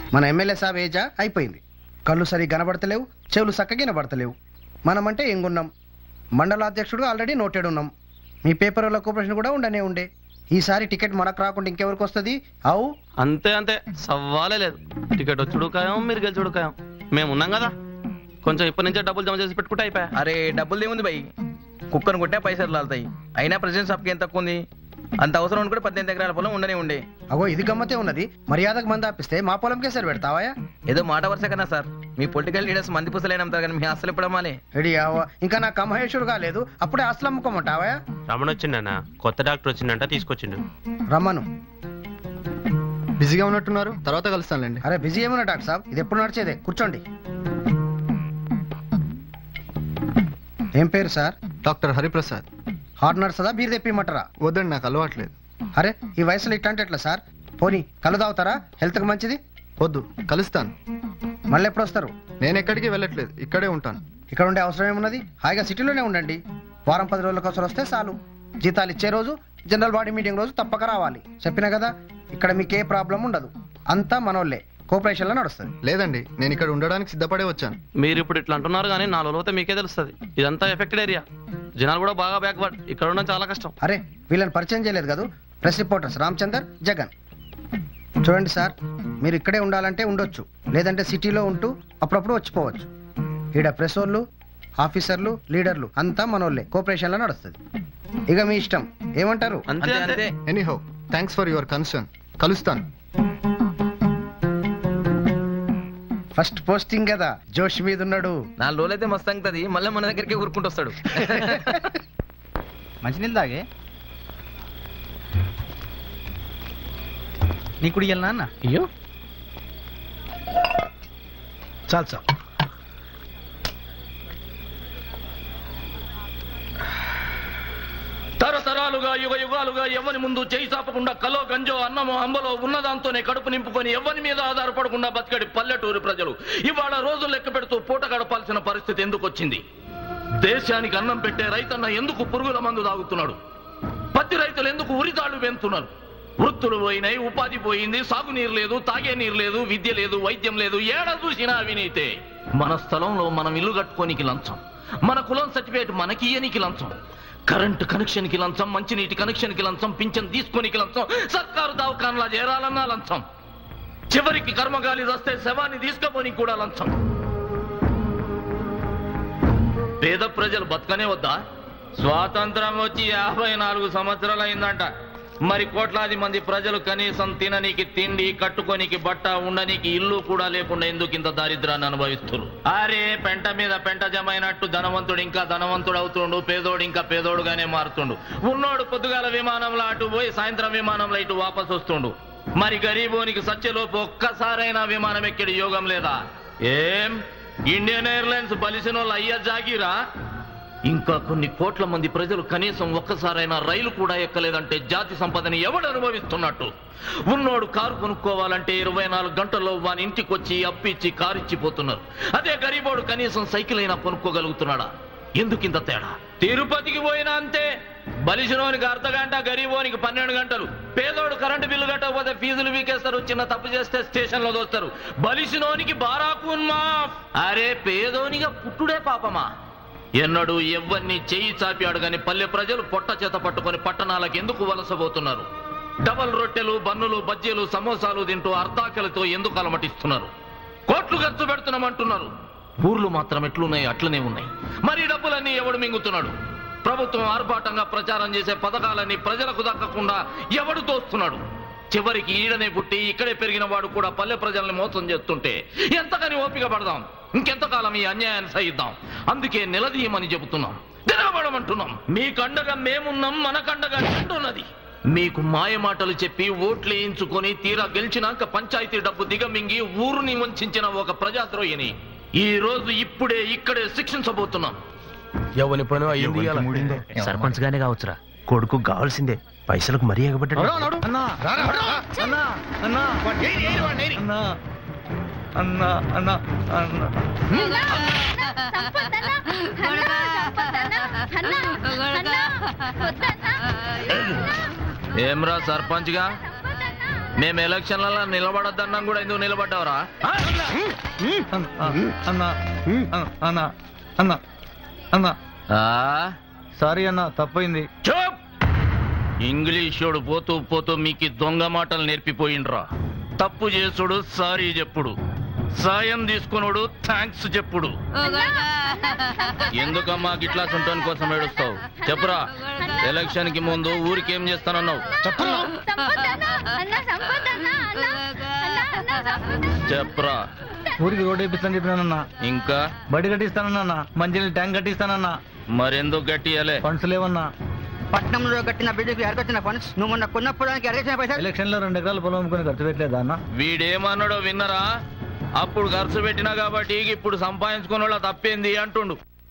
మన ఎమ్మెల్యే సాబ్ ఏజా అయిపోయింది కళ్ళు సరి కనబడతలేవు చెవులు చక్కగా వినబడతలేవు మనమంటే ఎంగున్నాం మండలాధ్యక్షుడు ఆల్రెడీ నోటెడ్ ఉన్నాం మీ పేపర్ వాళ్ళ కోఆపరేషన్ కూడా ఉండనే ఉండే ఈసారి టికెట్ మనకు రాకుండా ఇంకెవరికి వస్తుంది అవు అంతే అంతే సవ్వాలే లేదు టికెట్ వచ్చుడు ఖాయం మీరు గెలిచుడు ఖాయం మేము ఉన్నాం కదా కొంచెం ఇప్పటి నుంచే డబ్బులు జమ చేసి పెట్టుకుంటే అయిపోయా అరే డబ్బులు ఏముంది భయ్ కుక్కను కొట్టే పైసలు లాలుతాయి అయినా ప్రెసిడెంట్ సబ్కి ఎంత తక్కువ ఉంది అంత అవసరం అనుకుంటే పద్దెనిమిది ఎకరాల పొలం ఉండనే ఉండే అగో ఇది గమ్మతే ఉన్నది మర్యాదకు మంది ఆపిస్తే మా పొలంకే సరి పెడతావా ఏదో మాట వరుస కన్నా సార్ మీ పొలిటికల్ లీడర్స్ మంది పుసలేనంటారు కానీ మీ అసలు ఇప్పుడు అమ్మాలి రెడీ అవ్వ ఇంకా నా కమహేశ్వరు కాలేదు అప్పుడే అసలు అమ్ముకోమంటావా రమణ వచ్చిండన్న కొత్త డాక్టర్ వచ్చిండంట తీసుకొచ్చిండు రమ్మను బిజీగా ఉన్నట్టున్నారు తర్వాత కలుస్తానులేండి అరే బిజీ ఏమన్నా డాక్టర్ సాబ్ ఇది ఎప్పుడు నడిచేదే కూర్చోండి ఏం పేరు సార్ డాక్టర్ హరిప్రసాద్ హార్ట్ నర్సదా బీర్ తెప్పిమంటారా వద్దండి నాకు అలవాట్లేదు అరే ఈ వయసులో ఇట్లాంటి ఎట్లా సార్ పోనీ కళ్ళు తాగుతారా హెల్త్కి మంచిది వద్దు కలుస్తాను మళ్ళీ ఎప్పుడు వస్తారు నేను ఎక్కడికి వెళ్ళట్లేదు ఇక్కడే ఉంటాను ఇక్కడ ఉండే అవసరం ఏమున్నది హాయిగా సిటీలోనే ఉండండి వారం పది రోజులకు ఒకసారి వస్తే చాలు జీతాలు ఇచ్చే రోజు జనరల్ బాడీ మీటింగ్ రోజు తప్పక రావాలి చెప్పినా కదా ఇక్కడ మీకు ఏ ప్రాబ్లం ఉండదు అంతా మనోళ్ళే కోఆపరేషన్లో నడుస్తుంది లేదండి నేను ఇక్కడ ఉండడానికి సిద్ధపడే వచ్చాను మీరు ఇప్పుడు ఇట్లా అంటున్నారు కానీ నాలుగు లోతే మీకే తెలుస్తుంది ఇదంతా ఎఫెక్టెడ్ ఏరియా జనాలు కూడా బాగా బ్యాక్వర్డ్ ఇక్కడ ఉండడం చాలా కష్టం అరే వీళ్ళని పరిచయం చేయలేదు కదా ప్రెస్ రిపోర్టర్స్ రామచందర్ జగన్ చూడండి సార్ మీరు ఇక్కడే ఉండాలంటే ఉండొచ్చు లేదంటే సిటీలో ఉంటూ అప్పుడప్పుడు వచ్చిపోవచ్చు ఈడ ప్రెస్ వాళ్ళు ఆఫీసర్లు లీడర్లు అంతా మనోళ్ళే కోఆపరేషన్లో నడుస్తుంది ఇక మీ ఇష్టం ఏమంటారు అంతే అంతే అంతే అంతే anyhow thanks for your concern కలుస్తాను ఫస్ట్ పోస్టింగ్ కదా జోష్ మీద ఉన్నాడు నాలుగు రోజులైతే మస్తు అంగుతుంది మళ్ళీ మన దగ్గరికి ఊరుకుంటూ వస్తాడు మంచినీళ్ళు తాగే నీ కుడి వెళ్ళనా అన్న అయ్యో చాలు సార్ తరతరాలుగా యుగ యుగాలుగా ఎవరి ముందు చేయి చాపకుండా కలో గంజో అన్నమో అంబలో ఉన్నదాంతోనే కడుపు నింపుకొని ఎవరి మీద ఆధారపడకుండా బతికడి పల్లెటూరు ప్రజలు ఇవాళ రోజులు లెక్క పెడుతూ పూట గడపాల్సిన పరిస్థితి ఎందుకు వచ్చింది దేశానికి అన్నం పెట్టే రైతన్న ఎందుకు పురుగుల మందు తాగుతున్నాడు పత్తి రైతులు ఎందుకు ఉరితాళ్లు పెంచుతున్నారు వృత్తులు పోయినాయి ఉపాధి పోయింది సాగునీరు లేదు తాగే నీరు లేదు విద్య లేదు వైద్యం లేదు ఏడ చూసినా అవినీతే మన స్థలంలో మనం ఇల్లు కట్టుకోనికి లంచం మన కులం సర్టిఫికేట్ మనకి ఇయ్యనికి లంచం కరెంటు కనెక్షన్ కి లంచం మంచినీటి కనెక్షన్ కి లంచం పింఛన్ తీసుకోనికి లంచం సర్కారు దవాఖానలా చేరాలన్నా లంచం చివరికి కర్మగాలి వస్తే శవాన్ని తీసుకపోనికి కూడా లంచం పేద ప్రజలు బతకనే వద్దా స్వాతంత్రం వచ్చి యాభై నాలుగు సంవత్సరాలు అయిందంట మరి కోట్లాది మంది ప్రజలు కనీసం తిననీకి తిండి కట్టుకోనికి బట్ట ఉండనీకి ఇల్లు కూడా లేకుండా ఎందుకు ఇంత దారిద్రాన్ని అనుభవిస్తున్నారు అరే పెంట మీద పెంట జమైనట్టు ధనవంతుడు ఇంకా ధనవంతుడు అవుతుండు పేదోడు ఇంకా పేదోడుగానే మారుతుండు ఉన్నోడు పొద్దుగాల విమానంలో అటు పోయి సాయంత్రం విమానంలో ఇటు వాపసు వస్తుండు మరి గరీబోనికి సత్యలోపు ఒక్కసారైనా విమానం ఎక్కడి యోగం లేదా ఏం ఇండియన్ ఎయిర్లైన్స్ బలిసినోళ్ళు అయ్యా జాగిరా ఇంకా కొన్ని కోట్ల మంది ప్రజలు కనీసం ఒక్కసారైనా రైలు కూడా ఎక్కలేదంటే జాతి సంపదని ఎవడు అనుభవిస్తున్నట్టు ఉన్నోడు కారు కొనుక్కోవాలంటే ఇరవై నాలుగు గంటల్లో వాని ఇంటికి వచ్చి అప్పిచ్చి కారు ఇచ్చిపోతున్నారు అదే గరీబోడు కనీసం సైకిల్ అయినా కొనుక్కోగలుగుతున్నాడా ఎందుకింత తేడా తిరుపతికి పోయినా అంతే బలిసినోనికి అర్ధ గంట గరీబోనికి పన్నెండు గంటలు పేదోడు కరెంటు బిల్లు కట్టకపోతే ఫీజులు వీకేస్తారు చిన్న తప్పు చేస్తే స్టేషన్ లో దోస్తారు బలిసినోనికి బారాకున్మా అరే పేదోనిగా పుట్టుడే పాపమా ఎన్నడూ ఎవ్వరిని చేయి చాపాడు గాని పల్లె ప్రజలు పొట్ట చేత పట్టుకొని పట్టణాలకు ఎందుకు వలసపోతున్నారు డబల్ రొట్టెలు బన్నులు బజ్జీలు సమోసాలు తింటూ అర్ధాకలతో ఎందుకు అలమటిస్తున్నారు కోట్లు ఖర్చు పెడుతున్నామంటున్నారు ఊర్లు మాత్రం ఎట్లున్నాయి అట్లనే ఉన్నాయి మరి ఈ డబ్బులన్నీ ఎవడు మింగుతున్నాడు ప్రభుత్వం ఆర్భాటంగా ప్రచారం చేసే పథకాలన్నీ ప్రజలకు దక్కకుండా ఎవడు దోస్తున్నాడు చివరికి ఈడనే పుట్టి ఇక్కడే పెరిగిన వాడు కూడా పల్లె ప్రజల్ని మోసం చేస్తుంటే ఎంతకని ఓపిక పడదాం ఇంకెంతకాలం ఈ అన్యాయాన్ని సహిద్దాం అందుకే నిలదీయమని చెబుతున్నాం తిరగబడమంటున్నాం మీ కండగా మేమున్నాం మన కండగా ఉన్నది మీకు మాయ మాటలు చెప్పి ఓట్లు వేయించుకొని తీరా గెలిచినాక పంచాయతీ డబ్బు దిగమింగి ఊరుని వంచిన ఒక ప్రజాద్రోహిని ఈ రోజు ఇప్పుడే ఇక్కడే శిక్షించబోతున్నాం ఎవని పని అయ్యింది సర్పంచ్ గానే కావచ్చురా కొడుకు కావాల్సిందే పైసలకు మరీ ఎగబడ్డాడు అన్నా అన్నా అన్నా అన్నా అన్నా అన్నా ఏమ్రా సర్పంచ్గా మేము ఎలక్షన్లలో నిలబడొద్దన్నాం కూడా ఎందుకు నిలబడ్డావురా ఆ? అన్న అన్న అన్న అన్న ఆ? సారీ అన్న తప్పైంది చూప్ ఇంగ్లీషోడు పోతూ పోతూ మీకు దొంగ మాటలు నేర్పిపోయిండ్రా తప్పు చేసుడు సారీ చెప్పుడు సాయం తీసుకున్నాడు థ్యాంక్స్ చెప్పుడు ఎందుకమ్మా గిట్లా సుంటోని కోసం ఏడుస్తావు చెప్పురా ఎలక్షన్ కి ముందు ఊరికి ఏం చేస్తానన్నావు చెప్పురా ఊరికి రోడ్ వేపిస్తాను చెప్పినానన్నా ఇంకా బడి కట్టిస్తానన్నా మంచినీళ్ళు ట్యాంక్ కట్టిస్తానన్నా మరెందుకు గట్టియలే ఫండ్స్ లేవన్నా పట్నంలో కట్టిన బిల్డింగ్ ఎరగొచ్చిన ఫండ్స్ నువ్వు మొన్న కొన్నప్పుడు ఎరగొచ్చిన పైసలు ఎలక్షన్ లో రెండు ఎకరాలు పొలం అమ్ముకొని ఖర్చు పెట్టలేదా అన్న వీడేమన్నాడో విన్నరా అప్పుడు ఖర్చు పెట్టినా కాబట్టి ఇప్పుడు సంపాదించుకున్న వాళ్ళ తప్పేంది అంటుండు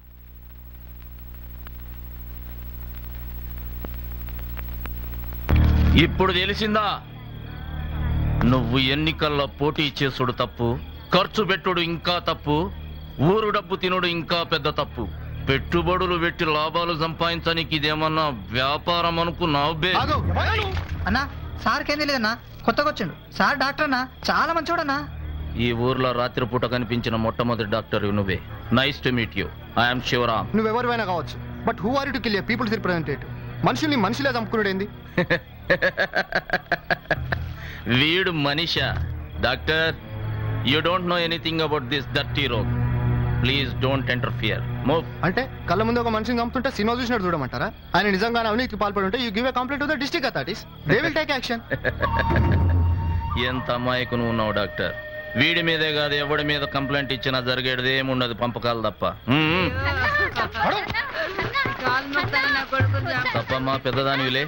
ఇప్పుడు తెలిసిందా నువ్వు ఎన్నికల్లో పోటీ చేసుడు తప్పు ఖర్చు పెట్టుడు ఇంకా తప్పు ఊరు డబ్బు తినుడు ఇంకా పెద్ద తప్పు పెట్టుబడులు పెట్టి లాభాలు సంపాదించడానికి ఇదేమన్నా వ్యాపారం అనుకున్నావు బే ఆగు. అన్నా సార్కి ఏం తెలియదన్నా కొత్తగా వచ్చిండు సార్ డాక్టర్ అన్నా చాలా మంచోడన్నా ఈ ఊర్లో రాత్రిపూట కనిపించిన మొట్టమొదటి డాక్టర్ నువ్వే nice to meet you I'm Sivaram నువ్వెవరివైనా కావచ్చు but who are to kill people's representative మనుషుల్ని మనుషులే చంపుకున్నాడు ఏంది వీడు మనిష doctor you don't know anything about this dirty rogue please don't interfere move అంటే కళ్ళ ముందు ఒక మనిషిని చంపుతుంటే సినిమా చూసినట్టు చూడమంటారా ఆయన నిజంగానే అవినీతికి పాల్పడి ఉంటే you give a complaint to the district authorities they will take action ఎంత అమాయకు నువ్వు ఉన్నావు డాక్టర్ వీడి మీదే కాదు ఎవడి మీద కంప్లైంట్ ఇచ్చినా జరిగేది ఏముండదు పంపకాలు తప్ప మ్మ్. తప్పమ్మా పెద్దదానివిలే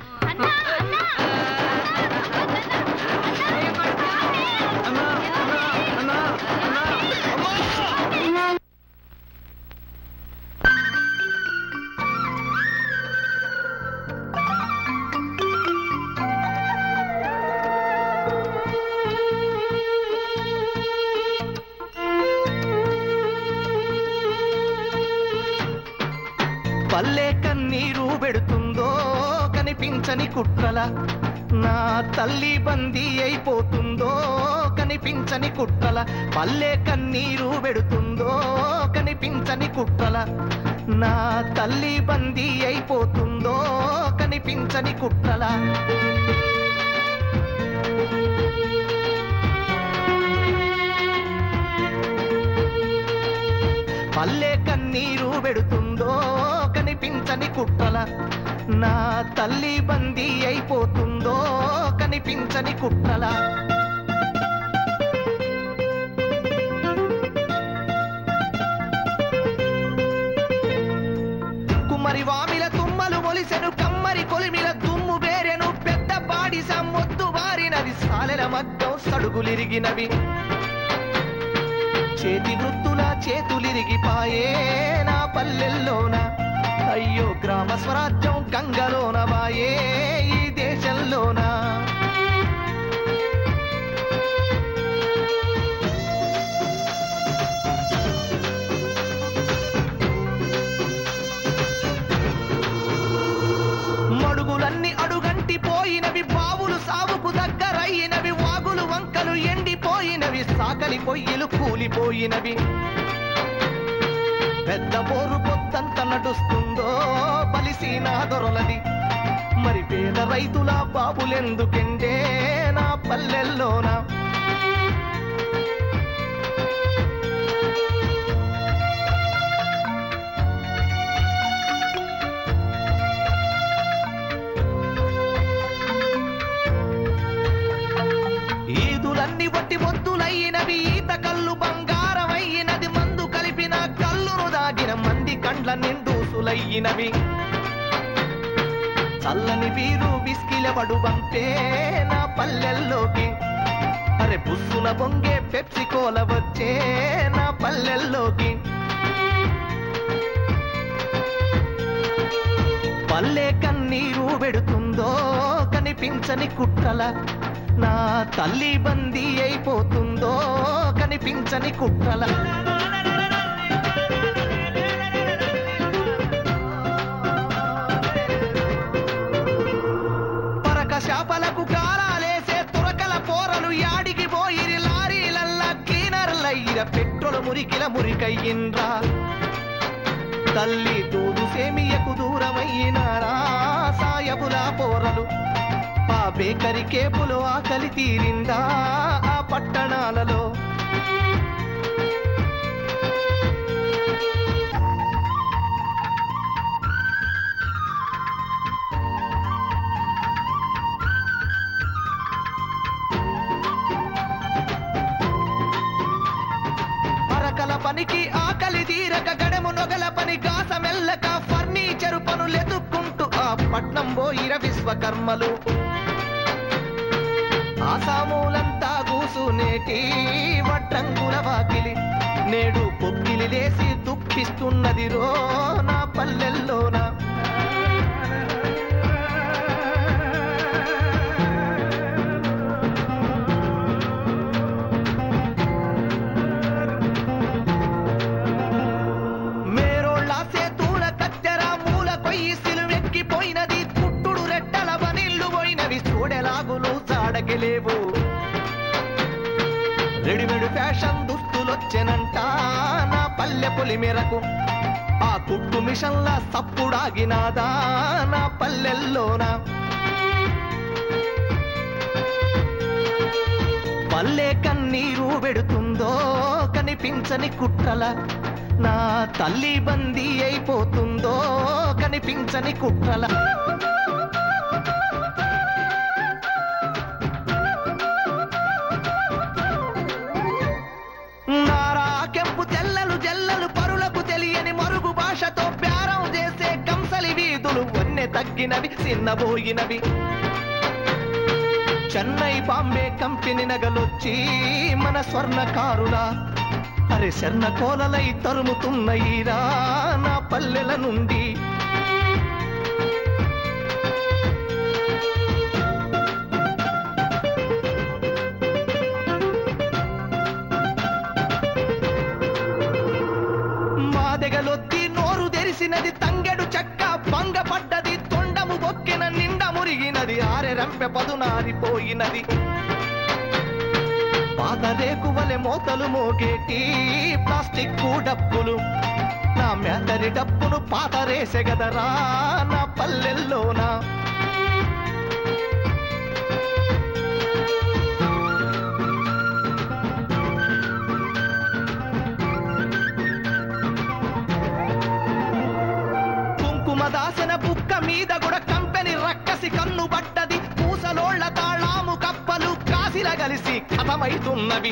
పల్లె కన్నీరు పెడుతుందో కనిపించని కుట్రల నా తల్లి బందీ అయిపోతుందో కనిపించని కుట్రల పల్లె కన్నీరు పెడుతుందో కనిపించని కుట్రల నా తల్లి బందీ అయిపోతుందో కనిపించని కుట్రల పల్లె కన్నీరు పెడుతుందో కనిపించని కుట్రల నా తల్లి బందీ అయిపోతుందో కనిపించని కుట్రల కుమ్మరి వామిల తుమ్మలు మొలిసెను కమ్మరి కొలిమిల దుమ్ము బేరెను పెద్ద పాడి సమ్మొద్దు వారినది సాలెల మగ్గం సడుగులిరిగినవి చేతి వృత్తుల చేతులిరిగిపాయే నా పల్లెల్లోన అయ్యో గ్రామ స్వరాజ్యం గంగలోన వాయే ఈ దేశంలోన మడుగులన్నీ అడుగంటి పోయినవి బావులు సాగుకు దగ్గరయ్యినవి వాగులు వంకలు ఎండిపోయినవి సాకలి పొయ్యిలు కూలిపోయినవి పెద్ద బోరు పొత్తంత నడుస్తుందో బలిసీనా దొరలది మరి పేద రైతుల బాబులెందుకెండే నా పల్లెల్లోనా ఈదులన్నీ వట్టి వద్దులయ్యినవి ఈత కళ్ళు బంగారమయ్యినది మందు కలిపిన కళ్ళును దాగిన మంది కండ్ల నిండూసులయ్యినవి చల్లని వీరు విస్కిలబడు బంపే నా పల్లెల్లోకి అరే బుస్సున బొంగే పెప్సి కోల వచ్చే నా పల్లెల్లోకి పల్లె కన్నీరు పెడుతుందో కనిపించని కుట్రల నా తల్లి బందీ అయిపోతుందో కనిపించని కుట్రల పరక శాపలకు కాలాలేసే తురకల పో మీద పెట్రోలు మురికిల మురికయ్యిండ్రా తల్లి దూదు సేమియకు దూరమయ్యినారా సాయబుల పోరలు ఆ బేకరి కేపులో ఆకలి తీరిందా ఆ పట్టణాలలో మరకల పనికి ఆకలి తీరక గడము నొగల పని గాస మెల్లక ఫర్నిచరు పనులెదుక్కుంటూ ఆ పట్నం పోయిర విశ్వకర్మలు ఆసామూలంతా కూసునేటి వడ్రంగుల వాకిలి నేడు పొక్కిలి లేసి దుఃఖిస్తున్నది రో నా పల్లెల్లోనా మేరోళ్ళ సేతూల కత్తెర మూల కొయ్యి సిలువెక్కిపోయినది పుట్టుడు రెట్టల వనిల్లు పోయినవి చూడెలాగులు చాడగలేవు రెడిమేడ్ ఫ్యాషన్ దుస్తులొచ్చెనంట నా పల్లె పొలి మేరకు ఆ కుట్టు మిషన్ల సప్పుడాగినాదా నా పల్లెల్లోనా పల్లె కన్నీరు పెడుతుందో కనిపించని కుట్రల నా తల్లి బందీ అయిపోతుందో కనిపించని కుట్రల నారా కెంపు తెల్లలు జల్లలు పరులకు తెలియని మరుగు భాషతో ప్యారం చేసే కంసలి వీధులు వన్నె తగ్గినవి చిన్నబోయినవి చెన్నై బాంబే కంపెనీ నగలొచ్చి మన స్వర్ణకారుల అరే శర్ణ కోలలై తరుముతున్నయిరా నా పల్లెల నుండి మాదెగలొద్ది నోరు తెరిసినది తంగెడు చెక్క భంగపడ్డది తొండము బొక్కిన నిండ మురిగినది ఆరె రంపె పదునారిపోయినది పాత రేకువలె మోతలు మోగేటి ప్లాస్టిక్ డప్పులు నా మేతరి డప్పును పాత రేసెగదరా నా పల్లెల్లోనా కుంకుమ దాసన బుక్క మీద కూడా కంపెనీ రక్కసి కన్ను పడ్డది పూసలోళ్ల తాళాము కప్పలు కాసిల కలిసి కథమైతున్నవి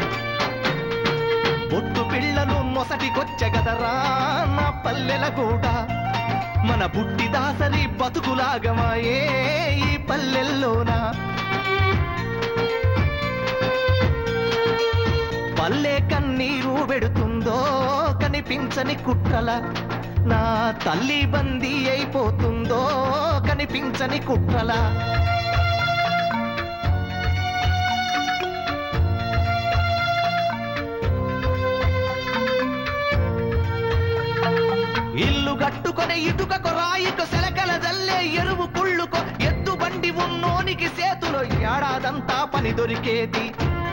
బొట్టు పిల్లలు నొసటికొచ్చగదరా నా పల్లెల కూడా మన బుట్టి దాసరి బతుకులాగమాయే ఈ పల్లెల్లోనా పల్లె కన్నీరు పెడుతుందో కనిపించని కుట్రల నా తల్లి బందీ అయిపోతుందో కనిపించని కుట్రల ఇల్లు గట్టుకొని ఇటుకకు రాయికు సెలకల జల్లే ఎరువు కుళ్ళుకో ఎద్దు బండి ఉన్నోనికి సేతులో ఏడాదంతా పని దొరికేది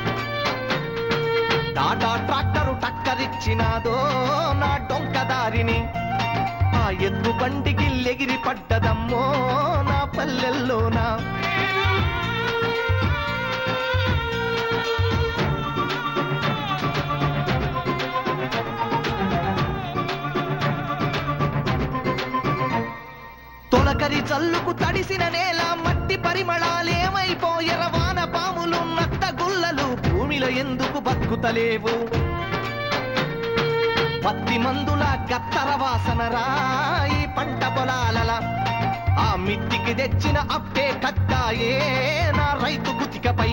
టాటా ట్రాక్టరు టక్కరిచ్చినాదో నా డొంక దారిని ఆ ఎద్దు బండికి లెగిరి పడ్డదమ్మో నా పల్లెల్లోనా తొలకరి చల్లుకు తడిసిన నేల మట్టి పరిమళాలేమైపోయర వాన పాములు నత్త గుల్లలు భూమిలో ఎందుకు బతుకుతలేవు పత్తి మందుల గత్తర వాసన రాయి పంట పొలాలల ఆ మిట్టికి తెచ్చిన అప్పే కక్కాయే నా రైతు గుతికపై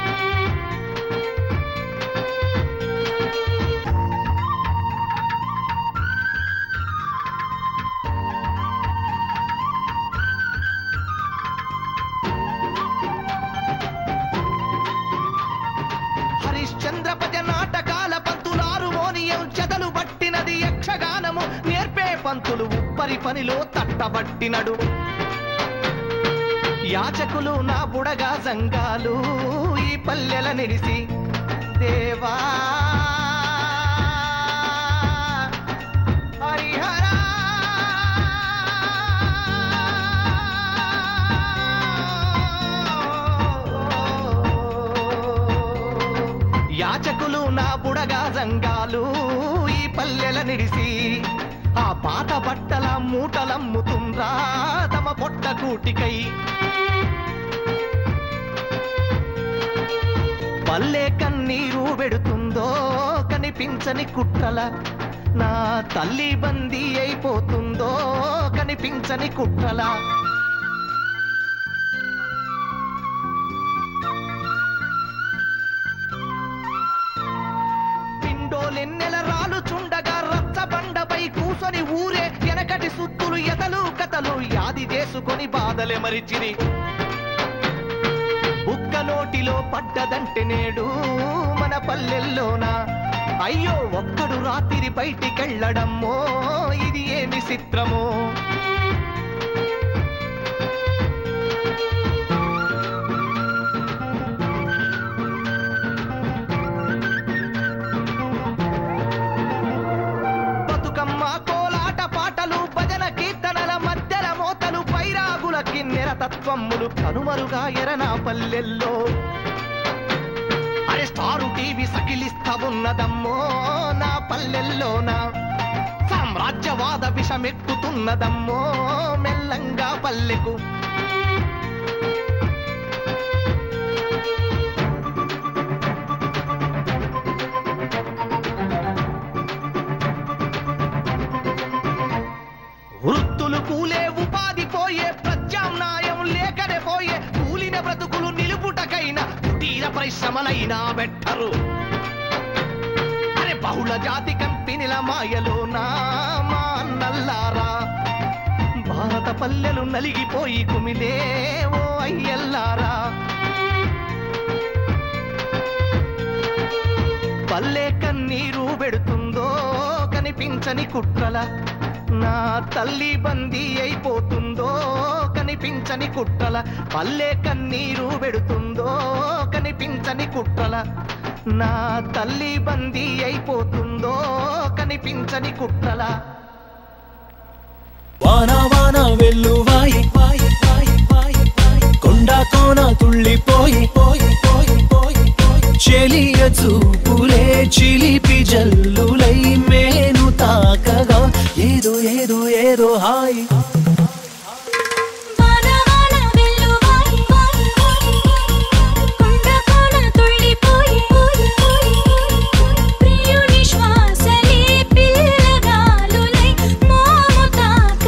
హరిశ్చంద్రపద నాటకాల పంతులారు మోనియం చెదలు పట్టినది యక్షగానము నేర్పే పంతులు ఉప్పరి పనిలో తట్టబట్టినడు యాచకులు నా బుడగా సంఘాలు ఈ పల్లెల నిలిసి దేవా యాచకులు నా బుడగా జంగాలు ఈ పల్లెల నిడిసి ఆ పాత బట్టల మూటలమ్ముతుండ్రా తమ పొట్ట కూటికై పల్లె కన్నీరు పెడుతుందో కనిపించని కుట్రల నా తల్లి బందీ అయిపోతుందో కనిపించని కుట్రల పిండోలెన్నెల రాలుచుండగా రచ్చబండపై కూసొని ఊరే వెనకటి సుత్తులు ఎతలు కథలు యాది చేసుకొని బాధలే మరిచిరి బుక్క నోటిలో పడ్డదంటే నేడు మన పల్లెల్లోన అయ్యో ఒక్కడు రాత్రి బయటికెళ్ళడమ్మో ఇది ఏమి చిత్రమో బతుకమ్మ కోలాట పాటలు భజన కీర్తనల మధ్యల మోతలు పైరాగుల కిన్నెర తత్వములు కనుమరుగా ఎరనా పల్లెల్లో అరే స్టారు టీవీ సకిలిస్తా ఉన్నదమ్మో నా పల్లెల్లోన సామ్రాజ్యవాద విషమెక్కుతున్నదమ్మో మెల్లంగా పల్లెకు వృత్తులు కూలే ఉపాధి పోయే ప్రత్యామ్నాయం లేకనే పోయే కూలిన బ్రతుకులు నిలుపుటకైన కుటీర పరిశ్రమలైనా పెట్టరు అరే బహుళ జాతి కంపెనీల మాయలోనా మా అన్నల్లారా భారత పల్లెలు నలిగిపోయి కుమిలే ఓ అయ్యల్లారా పల్లె కన్నీరు పెడుతుందో కనిపించని కుట్రల నా తల్లి బందీ అయిపోతుందో కనిపించని కుట్రల పల్లె కన్నీరు పెడుతుందో కనిపించని కుట్రల నా తల్లి బందీ అయిపోతుందో కనిపించని కుట్రల వాన వాన వెల్లువాయి వాయి వాయి వాయి వాయి కొండ కోన తుళ్ళిపోయి పోయి పోయి పోయి పోయి చెలియ చూపులే చిలి